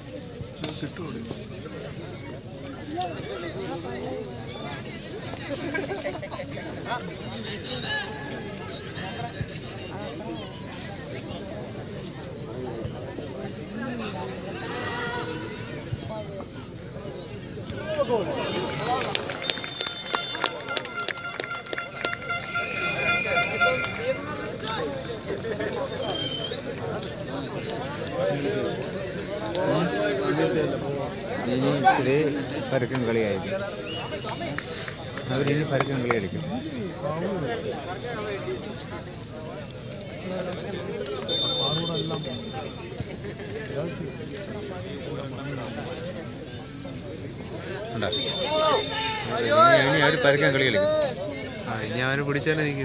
ഇനി ഇത്തിരി പരക്കം കളിയായിരിക്കും അവരിനി പരക്കം കളി കളിക്കും ഉണ്ടോ? ഇനി- ഇനി അവർ പരക്കം കളി കളിക്കും ആ ഇനി അവന് പിടിച്ചാലേ എനിക്ക്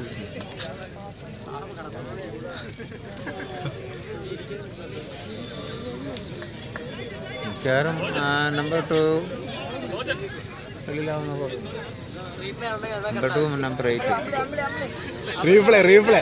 മിക്കവാറും നമ്പർ ടു കളിയിലാവുന്ന number two number eight replay replay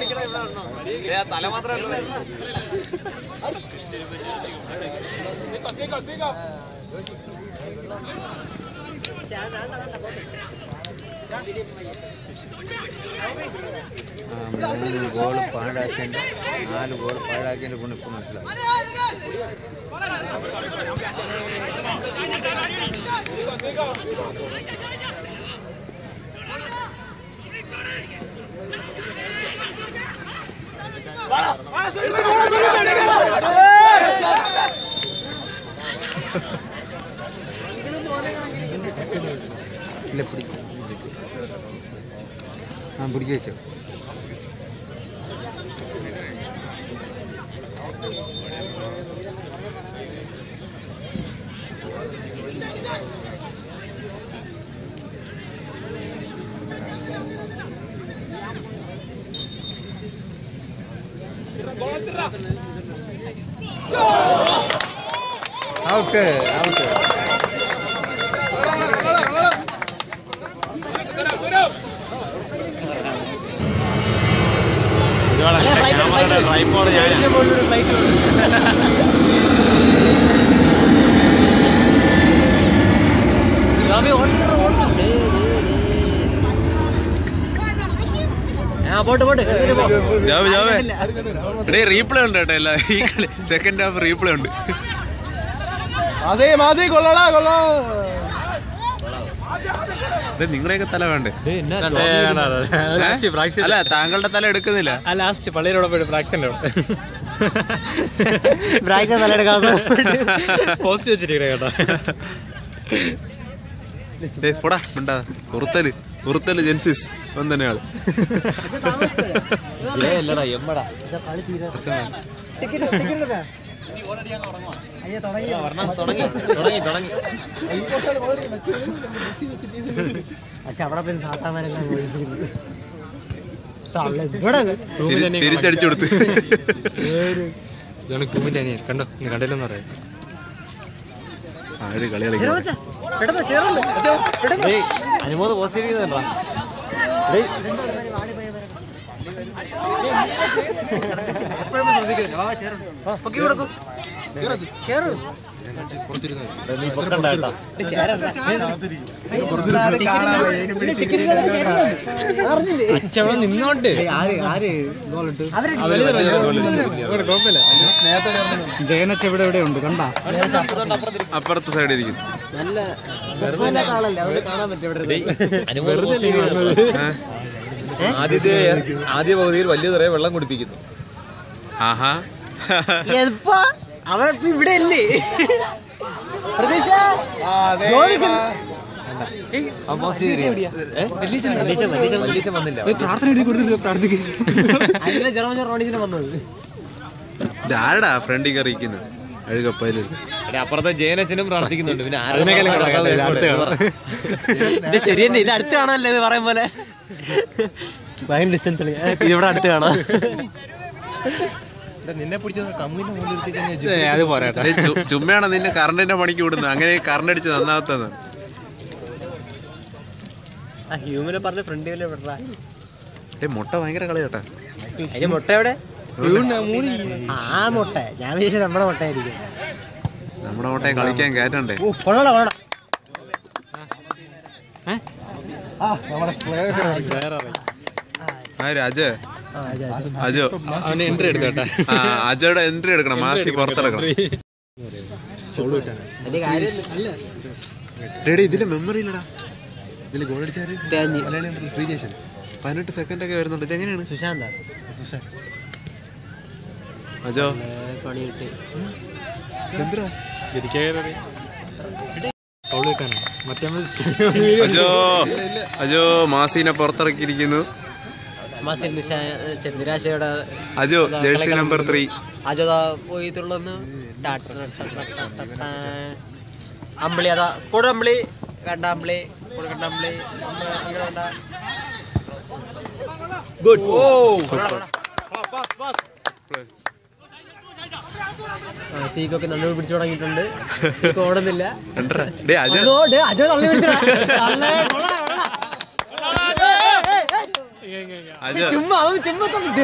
മൂന്ന് ഗോൾ പാഴാക്കിയതിൻ്റെ നാല് ഗോൾ പാഴാക്കിയതിൻ്റെ ഗുണം ഇപ്പം മനസ്സിലാവും ഇല്ല പിടിച്ചു ആ പിടിച്ചു വെച്ചോ ഔട്ട് ഔട്ട് ജാവേ ജാവേ എടേ റീപ്ലേ ഉണ്ട് കേട്ടോ എല്ലാ ഈ കളി സെക്കൻഡ് ഹാഫ് റീപ്ലേ ഉണ്ട് മാസേ മാസേ കൊള്ളടാ കൊള്ളാ എടേ നിങ്ങളുടെയൊക്കെ തല വേണ്ടേ അല്ല താങ്കളുടെ തല എടുക്കുന്നില്ല ലാസ്റ്റ് പള്ളിയിലൂടെ പോയിട്ട് പ്രാക്സിന്റെ പ്രാക്ടീസ് തലയെടുക്കാൻ പോസ്റ്റ് വെച്ചിരിക്കണേ കേട്ടോ ഡേ പോടാ മിണ്ടാ കുറുത്തല് കുറുത്തല് ജെൻസിസ് ഒന്നും തന്നെയാള് അല്ലടാ എമ്മടാ തുടങ്ങി തുടങ്ങി തുടങ്ങി അച്ഛ അവിടെ പോയി സാത്താമാരെല്ലാം ഒഴിപ്പിക്കുന്നു തള്ള ഇവിടെ തിരി- തിരിച്ചടിച്ചു കൊടുത്ത് ഇതാണ് കൂമിന്റെ അനിയൻ കണ്ടോ നീ കണ്ടില്ലെന്ന് പറയാം ആര് കളി കളിക്കും അനുമോദ പോസ്റ്റ് ചെയ്തിരിക്കുന്നുണ്ടാ അച്ഛവിടെ നിന്നോണ്ട് ആര് ആര് ഗോളിട്ട് കുഴപ്പമില്ല ജയനച്ച ഇവിടെ ഇവിടെ ഉണ്ട് കണ്ടാ അപ്പുറത്തെ സൈഡിൽ ഇരിക്കുന്നു നല്ല കുഴപ്പമില്ലാത്ത ആളല്ലേ അതുകൊണ്ട് കാണാൻ പറ്റും ഇവിടെ ആദ്യത്തെ ആദ്യ പകുതിയിൽ വലിയ നിറയെ വെള്ളം കുടിപ്പിക്കുന്നു ആഹാ എപ്പോ അവളിപ്പോ ഇവിടെ അല്ലേ പ്രതീക്ഷ വന്നില്ല പ്രാർത്ഥന എഴുതി കൊടുത്തിട്ട് പ്രാർത്ഥിക്കുന്നു ജർമ്മൻ റോണിങ്ങിന് വന്നത് ഇതാരടാ ഫ്രണ്ടിൽ കയറിയിരിക്കുന്നത് അഴുകപ്പയില് എടാ, അപ്പുറത്തെ ജയനച്ചനും പ്രാർത്ഥിക്കുന്നുണ്ട് പിന്നെ ഇത് ശരി തന്നെ ഇത് അടുത്ത് കാണാനല്ലേ ഇത് പറയും പോലെ ഭയങ്കര ഡിസ്റ്റൻസ് ഇവിടെ അടുത്ത് കാണാം നിന്നെ പിടിച്ചത് കമ്മിന്റെ മുന്നിൽ ഇരുത്തി കഴിഞ്ഞാൽ അത് പോരാ ഏ, ചു- ചുമ്മയാണ് നിന്നെ കറണ്ടിന്റെ പണിക്ക് വിടുന്നത് അങ്ങനെ കറണ്ട് അടിച്ച് നന്നാവത്തെന്ന് ആ ഹ്യൂമനെ പറഞ്ഞ ഫ്രണ്ട് വിടറാ ഏ മുട്ട ഭയങ്കര കളി കേട്ടാ അതിന് മുട്ട എവിടെ ആ മുട്ട ഞാൻ വിചാരിച്ചത് നമ്മുടെ മുട്ട ആയിരിക്കും നമ്മുടെ ഓട്ടെ കളിക്കാൻ കയറ്റണ്ടേ കൊള്ളടാ കൊള്ളടാ ആ നമ്മുടെ സ്ക്വയർ ആര് അജയ് അജോ അവന് എൻട്രി എടുത്തോട്ടെ ആ അജയുടെ എൻട്രി എടുക്കണം മാസി പുറത്തിറക്കണം വലിയ കാര്യമൊന്നും റെഡി ഇതിന്റെ മെമ്മറി ഇല്ലടാ ഇതില് ഗോൾ അടിച്ചാല് തേഞ്ഞ് മലയാളി ശ്രീജേഷൻ പതിനെട്ട് സെക്കൻഡ് ഒക്കെ വരുന്നുണ്ട് ഇതെങ്ങനെയാണ് സുശാന്ത അജോ പണി കിട്ടി എന്തിനാ ടോള് വെക്കാനാ മറ്റേ അജോ അജോ മാസീനെ പുറത്തിറക്കിയിരിക്കുന്നു മാസിൽ നിശാ ചെ- നിരാശയോടെ അജോ ജേഴ്സി നമ്പർ ത്രീ അജോദാ പോയി തുള്ളുന്നു അമ്പിളി അതാ കൂടെ അമ്പിളി കണ്ട അമ്പിളി കൂടെ കണ്ട അമ്പിളി ഗുഡ് സീക്കൊക്കെ നല്ലൂർ പിടിച്ചു തുടങ്ങിയിട്ടുണ്ട് സീക്ക് ഓടുന്നില്ല രണ്ടര ഡേ അജോ അയ്യോ, ദേ, അജോ തള്ളി പിടിച്ചടാ. തള്ളേ, കൊള്ളടാ, കൊള്ളടാ. അജോ ചുമ്മാ അവൻ ചുമ്മാ തള്ളിട്ട്.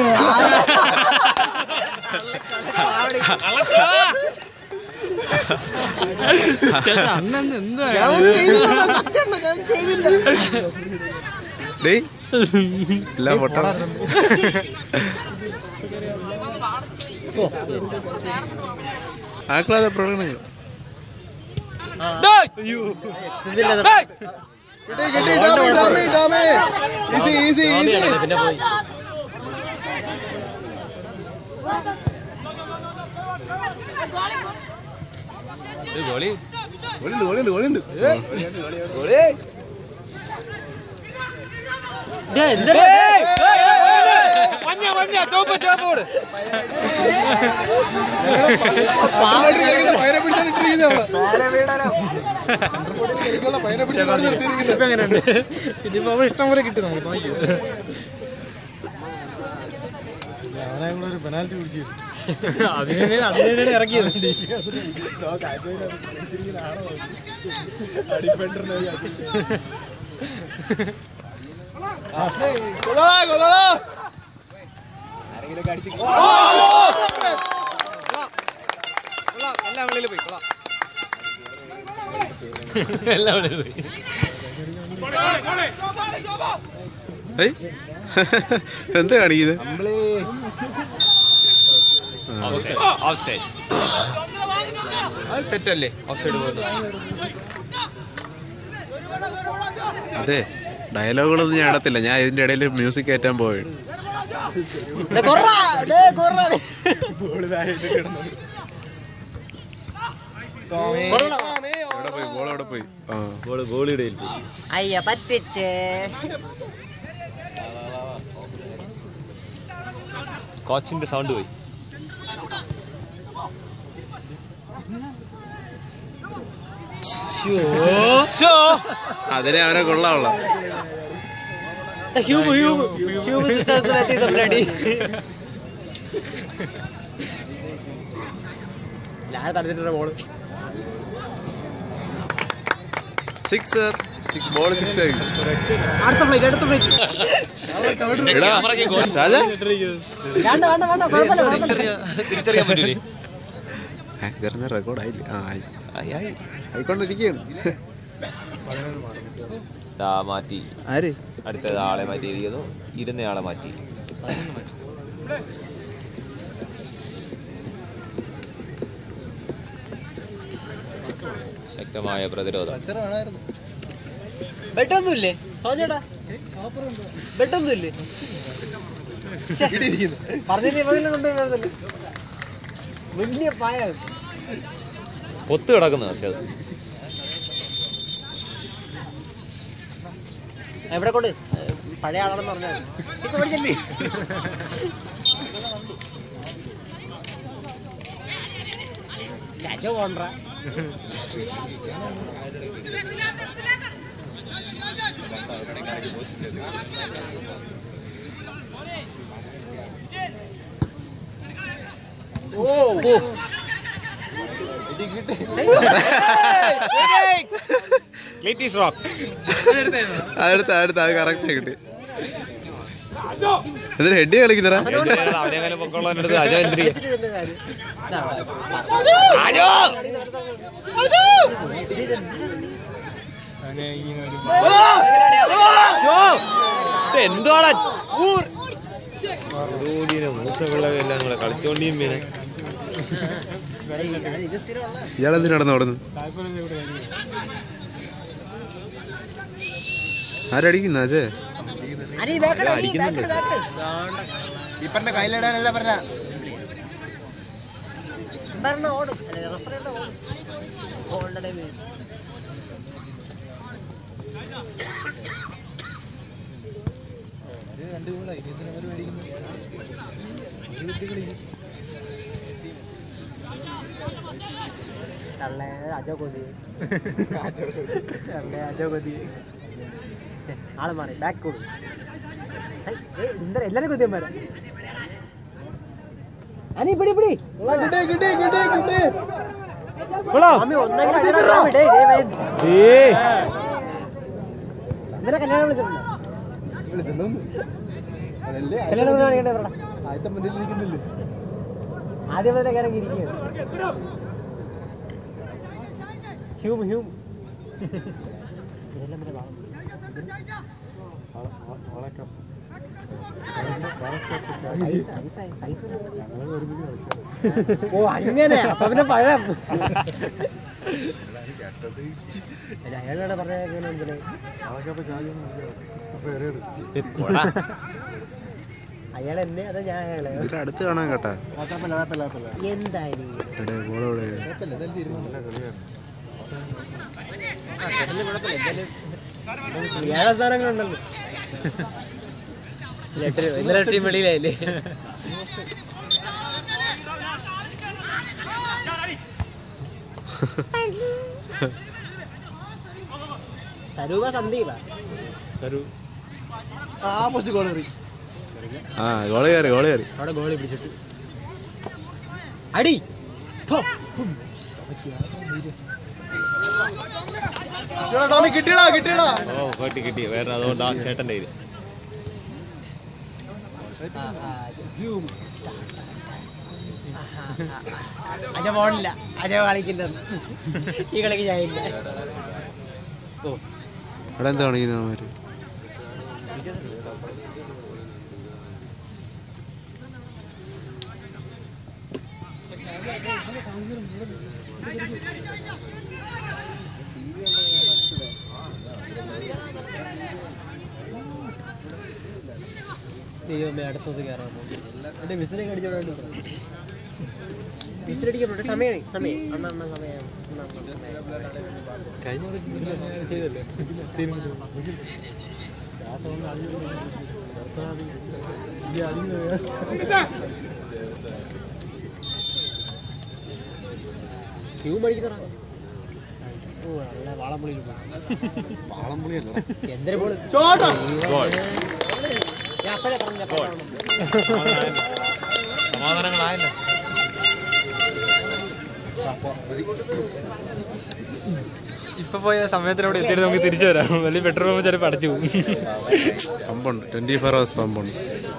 അണ്ണൻ എന്താ അവൻ ചെയ്തില്ല, സത്യമുണ്ട്, ഞാൻ ചെയ്തില്ല. ഡേ എല്ലാം പൊട്ടണം ആക്ലാതെ പ്രകടനങ്ങൾ ഇതില്ല, ഇത് കിട്ടി കിട്ടി ഡാമേ ഡാമേ ഡാമേ ഈസി ഈസി ഈസി പിന്നെ പോയി ഗോളി ഓടുണ്ട് ഓടുണ്ട് ഓടുണ്ട് ദേ, എന്തെടാ? പയനെ പിടിച്ചിട്ടിരിക്കുന്നതാണ് പയനെ പിടിച്ചാണ് നിർത്തിയിരിക്കുന്നത് എങ്ങനെയുണ്ട് ഇതിപ്പോ അവൻ ഇഷ്ടം പോലെ കിട്ടും നമുക്ക് നോക്കിയോ ഒരു പെനാൽറ്റി പിടിച്ചു അതിനെ അതിനെ ഇറക്കിയത് കൊള്ളാ കൊള്ളാ എല്ലാം വെളിയിൽ പോയി കൊള്ളാം എല്ലാം വെളിയിൽ പോയി ഏയ് എന്താ കാണിക്കുന്നത് നമ്മളേ അത് തെറ്റല്ലേ ഓഫ് സൈഡ് പോകുന്നത് അതെ ഡയലോഗുകളൊന്നും ഞാൻ ഇടത്തില്ല ഞാൻ ഇതിന്റെ ഇടയിൽ മ്യൂസിക് കയറ്റാൻ പോയി ദേ, കൊർറാ, ദേ, കൊർറാ. എവിടെ പോയി ബോൾ എവിടെ പോയി ആ ഗോള് ഗോളിയുടെ അയ്യ പറ്റിച്ചേ കോച്ചിന്റെ സൗണ്ട് പോയി അതിനെ അവനെ കൊള്ളാവുള്ള ഹ്യൂബ് ഹ്യൂബ് ഹ്യൂബ് സിസ്റ്റത്തിലെത്തി തമ്മിലടി ഞാൻ തടുത്തിട്ടുള്ള ബോള് സിക്സ് ബോൾ സിക്സ് ആയിരിക്കും അടുത്ത പ്ലേറ്റ് അടുത്ത പ്ലേറ്റ് എടാ രാജാ വേണ്ട വേണ്ട വേണ്ട കുഴപ്പമില്ല കുഴപ്പമില്ല തിരിച്ചറിയാൻ പറ്റൂലേ ഏ, ഇതെറിഞ്ഞ റെക്കോർഡ് ആയില്ലേ ആ ആയി ആയിക്കൊണ്ടിരിക്കുകയാണ് ദാ മാറ്റി ആര് അടുത്ത ആളെ മാറ്റിയിരിക്കുന്നു ഇരുന്നയാളെ മാറ്റി ശക്തമായ പ്രതിരോധം അച്ഛൻ വേണമായിരുന്നു ബെഡൊന്നുമില്ലേ പറഞ്ഞോടാ ബെഡൊന്നുമില്ലേ പറഞ്ഞിട്ട് കൊണ്ടുവരുന്നില്ല വലിയ പായ പൊത്ത് കിടക്കുന്നു പക്ഷെ അത് എവിടെ കൊണ്ട് പഴയ ആളാണെന്ന് പറഞ്ഞാൽ ഇപ്പൊ പഠിച്ചല്ലേ ലജോ കൊണ്ട അതെടുത്ത അതെടുത്ത അത് കറക്റ്റ് കിട്ടി എന്നിട്ട് ഹെഡ് കളിക്കുന്നടാ അവനെ പൊക്കമുള്ളവൻ്റെ അജോ എന്തിരി എന്തുവാടാ മൂത്ത പിള്ളേരെല്ലാം കൂടെ കളിച്ചോണ്ടിയും പിന്നെ ഇയാളെന്തിനാ നടന്നു ഓടുന്നു ആരടിക്കുന്ന അജയ് ഇപ്പന്റെ കയ്യിലിടാനല്ല പറഞ്ഞ ഓടും റെഫറി ഓടും ഗോളിന്റെ ടൈം തള്ളേ അജോ കൊതി തള്ളേ അജോ കൊതി ആള് മാറി ബാക്ക് കൊടു എന്താ എല്ലാരും കൊതിയന്മാരാ അനി പിടി പിടി കിട്ടേ കിട്ടേ കിട്ടേ കിട്ടേ സ്വാമി ഒന്നെങ്കിലും അടിയടാ സ്വാമി. ഡേയ്, ഡേയ്, വേഗം. ഇവരെ കല്യാണം വിളിച്ചിട്ടുണ്ടോ വിളിച്ചിട്ടൊന്നും അതല്ലേ കല്യാണം വിളിച്ച് കാണിക്കണ്ടേ ഇവരുടെ? ആദ്യത്തെ മുന്നിൽ ഇരിക്കുന്നില്ലേ ആദ്യം മുതലേ ഇറങ്ങി ഇരിക്കുകയാണ് ഹ്യൂം ഹ്യൂം ഇതെല്ലാം മറ്റേ വാളം. സൈസ്, സൈസ്, സൈസ് ഓ അങ്ങനെ അപ്പൊ പിന്നെ പഴം അല്ല, അയാളോട് പറഞ്ഞ എന്തിന് അയാൾ എന്നെ അതോ ഞാൻ അയാളെ ഇതിന്റെ അടുത്ത് കാണാൻ കേട്ടാ എന്തായാലും എടേ ഗോളോടെ ഏഴാം സ്ഥാനങ്ങളുണ്ടല്ലോ ഇന്നലെ ടീം വെളിയിലായില്ലേ സരൂപ സന്ദീപ ആ പോസ്റ്റ് ഗോൾ എറി ആ ഗോള് കയറി ഗോള് കയറി അവിടെ ഗോളി പിടിച്ചിട്ട് അടി ഫോ. ടോമി കിട്ടിയടാ കിട്ടിയടാ ഓ കിട്ടി കിട്ടി വേറെ അതുകൊണ്ട് ആ ചേട്ടൻ്റെ ഇത് ആ, ആ, ഹ്യൂം. അജ പോണില്ല അജ കളിക്കില്ലെന്ന് ഈ കളിക്ക് ഞാനില്ല അവിടെ എന്താ കാണിക്കുന്ന അവന്മാര് ദൈവമേ അടുത്തത് കയറാൻ എന്റെ വിസിലെ കടിച്ചോണ്ട് വിസിലടിക്കപ്പെട്ട സമയം സമയം അണ്ണ അണ്ണ സമയം അണ്ണ, അണ്ണ, സമയം. കഴിഞ്ഞ ചെയ്തല്ലേ ഹ്യൂം അടിക്കുന്നതാ ഓ നല്ല വാളംപുളിയിൽ പോയി എന്തൊരു ബോള് ചോട്ടാ ഞാൻ അപ്പഴേ പറഞ്ഞില്ല അപ്പഴേ പറഞ്ഞില്ല. സമാധാനങ്ങളായല്ലോ ഇപ്പൊ പോയ സമയത്തിനവിടെ എത്തിയിട്ട് നമുക്ക് തിരിച്ചു വരാം വലിയ പെട്രോൾ പമ്പ് ചിലപ്പോൾ അടച്ചു പോകും പമ്പുണ്ട് ട്വന്റി ഫോർ ഹവേഴ്സ് പമ്പുണ്ട്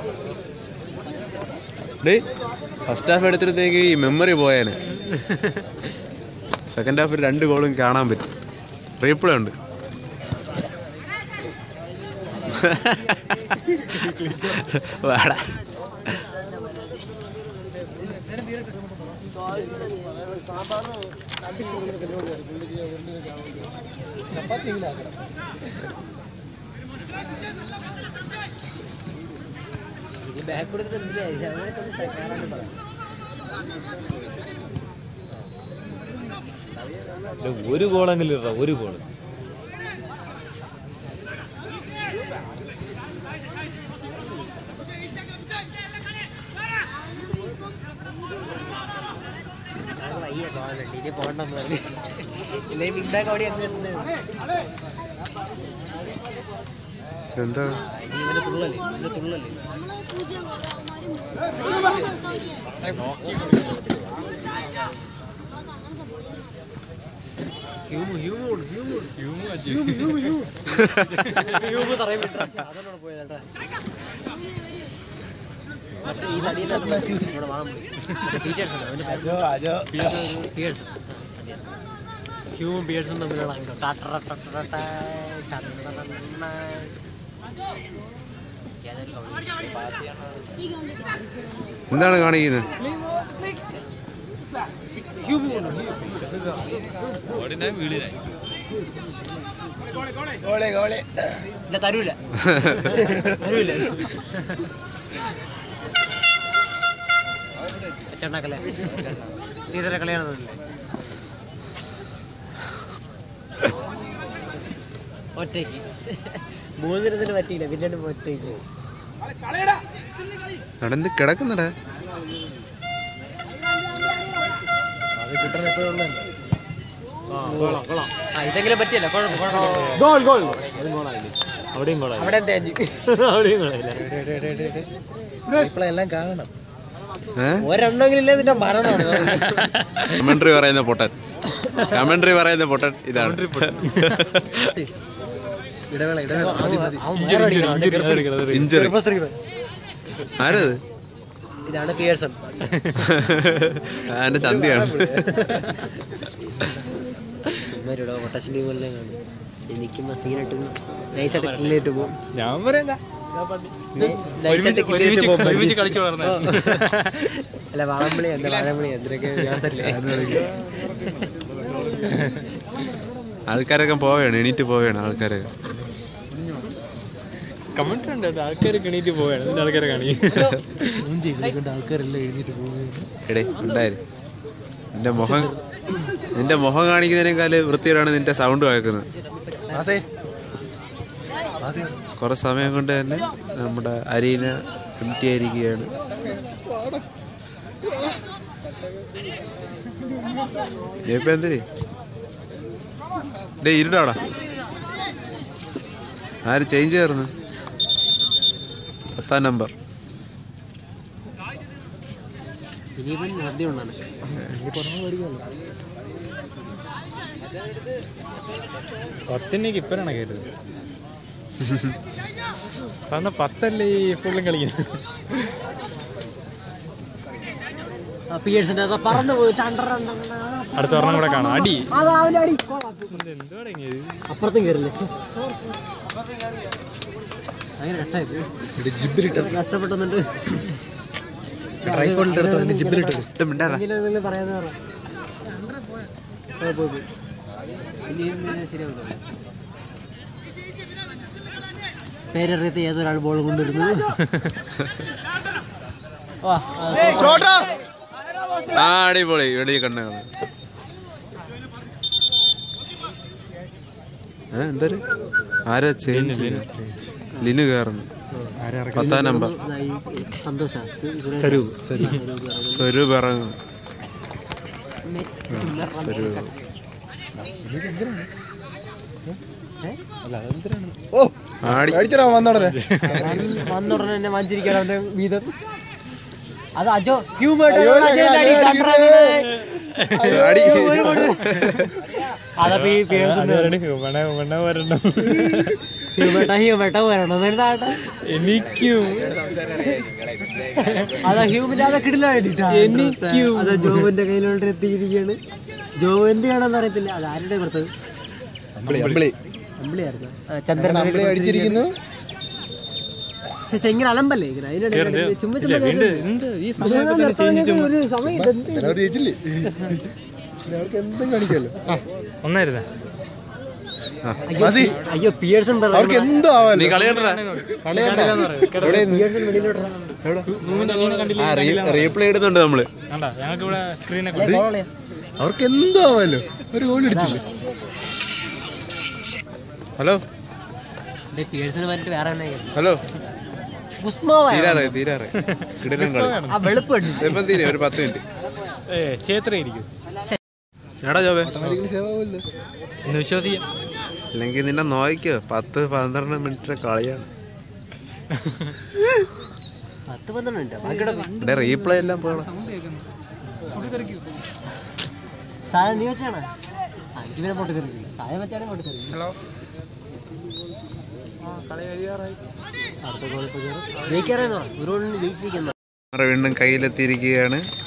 ഡേ ഫസ്റ്റ് ഹാഫ് എടുത്തിടത്തേക്ക് ഈ മെമ്മറി പോയേനെ സെക്കൻഡ് ഹാഫിൽ രണ്ട് ഗോളും കാണാൻ പറ്റും റീപ്ലേ ഉണ്ട് വാടാ ഇത് ബാക്ക് കൊടുത്തിട്ട് എന്തിനാ ഇത് അങ്ങനെ ഒന്ന് കയറാണ്ട് പറ. ഒരു ഗോളെങ്കിലും ഇടണം ഒരു ഗോൾ അത് വയ്യ പോകാനുണ്ട് ഇനി പോകണ്ടെന്ന് പറഞ്ഞു ഇല്ലെങ്കിൽ ബിഗ് ബാഗ് അവിടെ അങ്ങ് ഇരുന്ന് എന്താ ഇനി ഇവന്റെ തുള്ളല്ലേ ഇവന്റെ തുള്ളല്ലേ ഹ്യൂമ് ഹ്യൂമ് ഉണ്ട്, ഹ്യൂമ് ഉണ്ട്. ഹ്യൂമ് തറയിൽ വിട്ടു. അതോടാണ് പോയത് കേട്ടോ. മറ്റേ ഈ തടിയുടെ അത് ഇവിടെ വാങ്ങാൻ പോയി. മറ്റേ പീറ്റേഴ്സൺ, അവന്റെ പേര് പിയേഴ്സൺ. ഹ്യൂമും പിയേഴ്സും തമ്മിലുള്ള അംഗം ടാറ്ററ ടട്ടറ ടൈ, ടട്ടറ ടട്ടറ. ഏതായാലും എന്താണ് കാണിക്കുന്നത് ഇല്ല തരൂല തരൂല ചെണ്ണാക്കല്ലേ സീതയുടെ കളിയാണെന്നല്ലേ ഒറ്റയ്ക്ക് മൂന്നിരത്തിന് പറ്റിയില്ല പിന്നെ ഒറ്റയ്ക്ക് നടന്ന് കിടക്കുന്നടാ ആ ഇതെങ്കിലും പറ്റിയല്ല കുഴപ്പം കുഴപ്പം ഗോൾ ഗോൾ അവിടെയും ഗോളായി അവിടെ തേഞ്ഞ് അവിടെയും ഗോളായില്ല ഇപ്പോഴെല്ലാം കാണണം ഏഹ് ഒരെണ്ണമെങ്കിലും ഇല്ലേ നിന്റെ മരണമാണ് കമന്ററി പറയുന്ന പൊട്ടൻ കമന്ററി പറയുന്ന പൊട്ടൻ ഇതാണ് ഇടവേള ഇടവേള മതി മതി ഇഞ്ചറി ആരത് ഇതാണ് പിയേഴ്സൺ എന്റെ ചന്തിയാണ് ചുമ്മാ ഇവിടെ ഒട്ടശ്ശിനി പോലെ കാണും എനിക്ക് സീനിട്ട് നൈസായിട്ട് കില്ലിട്ട് പോകും ഞാൻ പറയണ്ട നൈസായിട്ട് കില്ലിട്ട് പോകും ഒരുമിച്ച് കളിച്ചു വളർന്ന അല്ല വാഴമ്പളി എന്താ വാഴമ്പളി എന്തിനൊക്കെ വ്യാസല്ലേ ആൾക്കാരൊക്കെ പോവുകയാണ് എണീറ്റ് പോവുകയാണ് ആൾക്കാരൊക്കെ കമന്റ് ഉണ്ട് അത് ആൾക്കാർ എണീറ്റ് പോവുകയാണ് എന്നിട്ട് ആൾക്കാരെ കാണി മൂഞ്ചി വിളിക്കേണ്ട ആൾക്കാരെല്ലാം എഴുന്നേറ്റ് പോകുന്നത് എടേ ഉണ്ടായിരുന്നു നിന്റെ മുഖം നിന്റെ മുഖം കാണിക്കുന്നതിനേക്കാൾ വൃത്തിയോടാണ് നിന്റെ സൗണ്ട് കേൾക്കുന്നത് ആസേ ആസേ കുറെ സമയം കൊണ്ട് തന്നെ നമ്മുടെ അരീന എം ടി ആയിരിക്കുകയാണ് ഇപ്പൊ എന്തിന് ഡേ ഇരുടാടാ ആര് ചേഞ്ച് ചേർന്ന് പത്താം നമ്പർ ഇനിയിപ്പം സദ്യ ഉണ്ടാണ് പത്തിനേക്ക് ഇപ്പഴാണ് കേട്ടത് പറഞ്ഞ പത്തല്ലേ ഈ ഫുള്ളും കളിക്കുന്നത് പിയേഴ്സിന്റെ അത് പറന്നു പോയി ടണ്ടർ അടുത്ത ഒരെണ്ണം കൂടെ കാണാം അടി അതാ അവന്റെ അടി കൊള്ളാം. എന്തോ തുടങ്ങിയത് അപ്പുറത്തും കയറില്ല ശ്ശെ. അങ്ങനെ കട്ടായി പോയി. ജിബിലിട്ടത് കഷ്ടപ്പെട്ടെന്നിട്ട് ട്രൈപ്പോഡിന്റെ അടുത്ത് അതിന്റെ ജിബിലിട്ടത് ഇത് മിണ്ടാടാ ഇങ്ങനെ എന്തെങ്കിലും പറയാന്ന് പറ. പോയി, പോയി, പോയി. ഇനി ഇന്ന് ശരിയാവില്ല. പേരറിയത്ത ഏതൊരാൾ ബോൾ കൊണ്ടിരുന്നത് വാ, ആ, ആ അടിപൊളി വെളിയെ കണ്ണുകൾ ഏ എന്തൊരു ആരാ ചേഞ്ച് ലിനു കയറുന്നു പത്താം നമ്പർ ഇതാ ഈ സന്തോഷ സ്വരൂപ്. സ്വരൂപ് ഇറങ്ങുന്നു സ്വരൂപ് അല്ല അതെന്തിനാണ് ഓ ആടി അടിച്ചടാ വന്നോടനെ വന്നുടനെ എന്നെ വാങ്ങിച്ചിരിക്കണം അവന്റെ വീതം അത് അജോ ഹ്യൂമേട്ട് അയ്യോ, അജയന്റെ അടി അയ്യോ, കണ്ടറാണ്. അടി അതപ്പോ ഈ പേഴ്സൺ ഹ്യൂമണ ഹ്യൂമണ വരണം ഹ്യൂമേട്ട ഹ്യൂമേട്ട വരണം എന്താട്ടാ എനിക്കും അതാ ഹ്യൂമന്റെ അതാ കിടില എനിക്കും. അതാ ജോബിന്റെ കയ്യിലോട്ട് എത്തിയിരിക്കുകയാണ് ജോബ് എന്ത് വേണമെന്ന് അറിയത്തില്ല അത് ആരുടെ കൊടുത്തത് അമ്പിളി അമ്പിളി അമ്പിളിയായിരുന്നു ആ, ചന്ദ്രൻ അമ്പിളി അടിച്ചിരിക്കുന്നു പക്ഷെ ഇങ്ങനെ അലമ്പല്ലേ ഇങ്ങനെ അതിനിടയിൽ ചുമ്മാ ചുമ്മാ വീണ്ടും എന്ത് ഈ സമയത്ത് തന്നെ ചേഞ്ച് ചുമ്മാ ഒരു സമയം ഇതെന്ത്? അവർ ജയിച്ചില്ലേ പിന്നെ അവർക്ക് എന്തും കാണിക്കാലോ ഒന്നായിരുന്നേ അയ്യോ, മാസി. അയ്യോ പിയേഴ്സൺ brother. അവർക്ക് എന്തോ നീ ആവാലോ കളി കണ്ടടാ പിയേഴ്സൺ വെളിയിലോട്ട് ഇറങ്ങണം. റീപ്ലേ ഇടുന്നുണ്ട് നമ്മള് കണ്ടാ ഞങ്ങൾക്ക് ഇവിടെ സ്ക്രീനൊക്കെ അവർക്ക് എന്തോ ആവാലോ ഒരു ഗോൾ അടിച്ചില്ലേ ഹലോ ദേ പിയേഴ്സൺ പറഞ്ഞിട്ട് വേറെ എണ്ണ ഹലോ ഗുസ്മാവ തീരാറായി തീരാറായി കിടലം കളി ആ വെളുപ്പ് കണ്ടില്ലേ? ഇപ്പം തീരെ ഒരു പത്ത് മിനിറ്റ് ഏ ചേത്രയിരിക്കും എടാ ജോബേ ഓട്ടോമാറ്റിക്കലി സേവ് ആവുമല്ലോ എന്ന് വിശ്വസിക്കാം അല്ലെങ്കിൽ നിന്നെ നോക്കിക്കോ പത്ത് പന്ത്രണ്ട് മിനിറ്റ് കളിയാണ് പത്ത് പന്ത്രണ്ട് മിനിറ്റ് ബാക്കിയുടെ ഇവിടെ റീപ്ലേ എല്ലാം പോകണം സാധനം നീ വെച്ചാണ് ഇവനെ പൊട്ടിത്തെറിക്കില്ല ചായ വെച്ചാലും പൊട്ടിത്തെറിക്കും ഹലോ ആ കളി കഴിയാറായി അടുത്ത ഗോൾ ഇപ്പോൾ ജയിക്കാറാന്ന് പറ ഒരു ഗോളിന് ജയിച്ചിരിക്കുന്ന വീണ്ടും കയ്യിലെത്തിയിരിക്കുകയാണ്